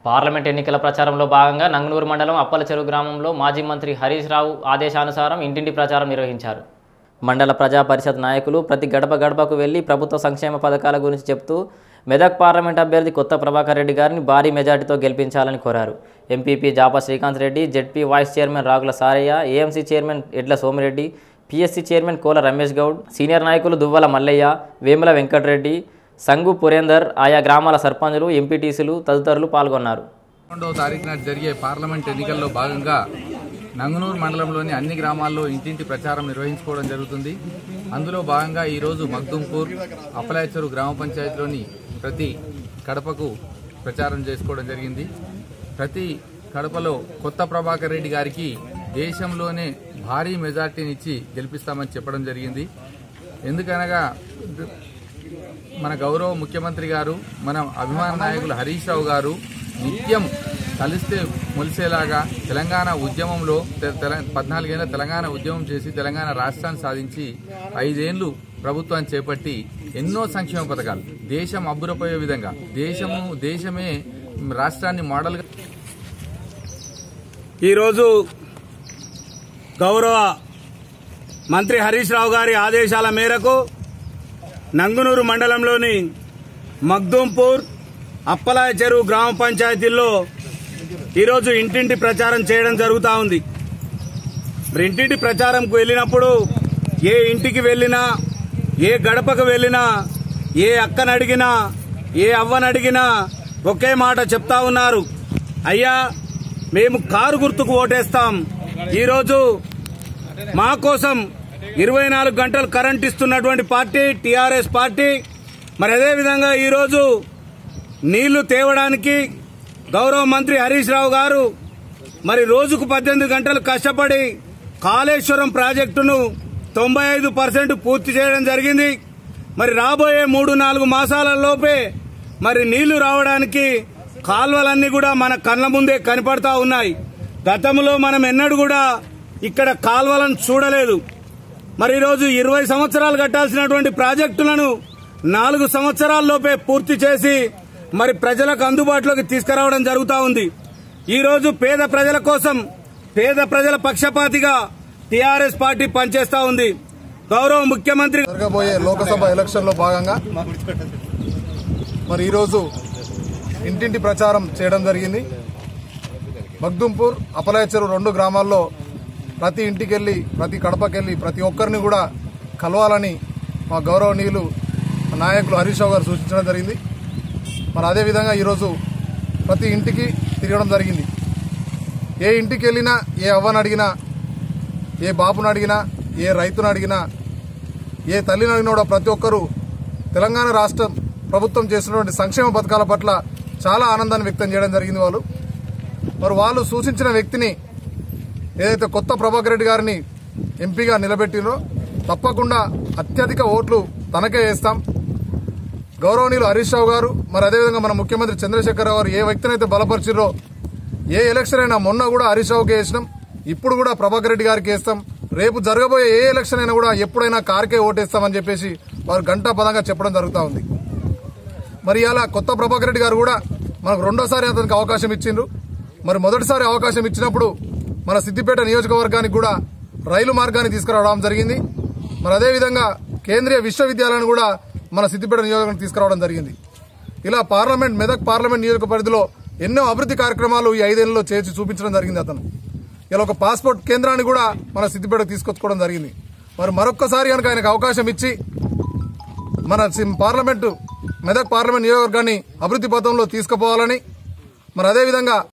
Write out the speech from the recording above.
parliament ఎన్నికల ప్రచారంలో భాగంగా నంగనూరు మండలం అప్పలచెరువు గ్రామంలో మాజీ మంత్రి హరీష్ రావు ఆదేశానుసారం ఇంటింటి ప్రచారం నిర్వహించారు మండల ప్రజా పరిషత్ నాయకులు ప్రతి గడప గడపకు వెళ్లి ప్రభుత్వ సంక్షేమ పథకాల గురించి చెప్తూ మెదక్ పార్లమెంట్ అభ్యర్థి కొత్త ప్రభాకర్ రెడ్డి గారిని భారీ మెజార్టీతో గెలిపించాలని కోరారు MPP Japa Srikanth Reddy ZP vice chairman Ragula Sarayya AMC chairman Edla Somireddy PSC chairman Kola Ramesh Goud senior నాయకులు దువ్వల మల్లయ్య వేముల వెంకటరెడ్డి సంగు పురేందర్ ఆయా గ్రామాల సర్పంచులు ఎంపీటీసీలు తదితరులు పాల్గొన్నారు రెండవ తారీఖు నాటి జరిగే పార్లమెంట్ ఎన్నికల్లో భాగంగా నంగునూరు మండలంలోని అన్ని గ్రామాల్లో ఇంటింటి ప్రచారం నిర్వహించుకోవడం జరుగుతుంది అందులో భాగంగా ఈరోజు మగ్దుంపూర్ అప్పలాయచరు గ్రామ పంచాయతీలోని ప్రతి కడపకు ప్రచారం చేసుకోవడం జరిగింది ప్రతి కడపలో కొత్త ప్రభాకర్ రెడ్డి గారికి దేశంలోనే భారీ మెజార్టీనిచ్చి గెలిపిస్తామని చెప్పడం జరిగింది ఎందుకనగా మన గౌరవ ముఖ్యమంత్రి గారు మన అభిమాన నాయకులు హరీష్ రావు గారు నిత్యం కలిస్తే మొలిసేలాగా తెలంగాణ ఉద్యమంలో తె- తెల- పద్నాలుగేళ్ల తెలంగాణ ఉద్యమం చేసి తెలంగాణ రాష్ట్రాన్ని సాధించి ఐదేళ్లు ప్రభుత్వాన్ని చేపట్టి ఎన్నో సంక్షేమ పథకాలు దేశం అబ్బురపోయే విధంగా దేశము దేశమే రాష్ట్రాన్ని మోడల్గా ఈరోజు గౌరవ మంత్రి హరీష్ రావు గారి ఆదేశాల మేరకు నంగునూరు మండలంలోని మగ్దూంపూర్ అప్పలాయ చెరువు గ్రామ పంచాయతీల్లో ఈరోజు ఇంటింటి ప్రచారం చేయడం జరుగుతూ ఉంది మరి ఇంటింటి ప్రచారంకు వెళ్ళినప్పుడు ఏ ఇంటికి వెళ్ళినా ఏ గడపకు వెళ్ళినా ఏ అక్కను అడిగినా ఏ అవ్వను అడిగినా ఒకే మాట చెప్తా ఉన్నారు అయ్యా మేము కారు గుర్తుకు ఓటేస్తాం ఈరోజు మా కోసం ఇరవై నాలుగు గంటలు కరెంట్ ఇస్తున్నటువంటి పార్టీ టీఆర్ఎస్ పార్టీ మరి అదేవిధంగా ఈరోజు నీళ్లు తేవడానికి గౌరవ మంత్రి హరీష్ రావు గారు మరి రోజుకు పద్దెనిమిది గంటలు కష్టపడి కాళేశ్వరం ప్రాజెక్టును తొంభై ఐదు పర్సెంట్ పూర్తి చేయడం జరిగింది మరి రాబోయే మూడు నాలుగు మాసాల లోపే మరి నీళ్లు రావడానికి కాల్వలన్నీ కూడా మన కళ్ళ ముందే కనపడతా ఉన్నాయి గతంలో మనం ఎన్నడూ కూడా ఇక్కడ కాల్వలను చూడలేదు మరి ఈరోజు ఇరవై సంవత్సరాలు కట్టాల్సినటువంటి ప్రాజెక్టులను నాలుగు సంవత్సరాల్లోపే పూర్తి చేసి మరి ప్రజలకు అందుబాటులోకి తీసుకురావడం జరుగుతూ ఉంది ఈ రోజు పేద ప్రజల కోసం పేద ప్రజల పక్షపాతిగా టీఆర్ఎస్ పార్టీ పనిచేస్తా ఉంది గౌరవ ముఖ్యమంత్రి జరగబోయే లోకసభ ఎలక్షన్ లో భాగంగా మరి ఈరోజు ఇంటింటి ప్రచారం చేయడం జరిగింది మగ్దుంపూర్ అపలాయచెరు రెండు గ్రామాల్లో ప్రతి ఇంటికెళ్ళి ప్రతి కడపకెళ్ళి ప్రతి ఒక్కరిని కూడా కలవాలని మా గౌరవనీయులు నాయకులు హరీష్ రావు గారు సూచించడం జరిగింది మరి అదేవిధంగా ఈరోజు ప్రతి ఇంటికి తిరగడం జరిగింది ఏ ఇంటికి వెళ్ళినా ఏ అవ్వని అడిగినా ఏ బాబుని అడిగినా ఏ రైతును అడిగినా ఏ తల్లిని అడిగినా కూడా ప్రతి ఒక్కరూ తెలంగాణ రాష్ట్ర ప్రభుత్వం చేసినటువంటి సంక్షేమ పథకాల పట్ల చాలా ఆనందాన్ని వ్యక్తం చేయడం జరిగింది వాళ్ళు మరి వాళ్ళు సూచించిన వ్యక్తిని ఏదైతే కొత్త ప్రభాకర్ రెడ్డి గారిని ఎంపీగా నిలబెట్టినో తప్పకుండా అత్యధిక ఓట్లు తనకే వేస్తాం గౌరవనీయులు హరీష్ రావు గారు మరి అదేవిధంగా మన ముఖ్యమంత్రి చంద్రశేఖరరావు గారు ఏ వ్యక్తినైతే బలపరిచిరో ఏ ఎలక్షన్ అయినా మొన్న కూడా హరీష్ రావుకి వేసినాం ఇప్పుడు కూడా ప్రభాకర్ రెడ్డి గారికి వేస్తాం రేపు జరగబోయే ఏ ఎలక్షన్ అయినా కూడా ఎప్పుడైనా కారుకే ఓటేస్తామని చెప్పేసి వారు గంటా పదంగా చెప్పడం జరుగుతూ ఉంది మరి అలా కొత్త ప్రభాకర్ రెడ్డి గారు కూడా మనకు రెండోసారి అతనికి అవకాశం ఇచ్చిండ్రు మరి మొదటిసారి అవకాశం ఇచ్చినప్పుడు మన సిద్దిపేట నియోజకవర్గానికి కూడా రైలు మార్గాన్ని తీసుకురావడం జరిగింది మరి అదేవిధంగా కేంద్రీయ విశ్వవిద్యాలయాన్ని కూడా మన సిద్దిపేట నియోజకవర్గానికి తీసుకురావడం జరిగింది ఇలా పార్లమెంట్ మెదక్ పార్లమెంట్ నియోజక పరిధిలో ఎన్నో అభివృద్ధి కార్యక్రమాలు ఈ ఐదేళ్లలో చేసి చూపించడం జరిగింది అతను ఇలా ఒక పాస్పోర్ట్ కేంద్రాన్ని కూడా మన సిద్దిపేటకు తీసుకొచ్చుకోవడం జరిగింది మరి మరొక్కసారి కనుక ఆయనకు అవకాశం ఇచ్చి మన సి- పార్లమెంటు మెదక్ పార్లమెంట్ నియోజకవర్గాన్ని అభివృద్ధి పథంలో తీసుకుపోవాలని మరి అదేవిధంగా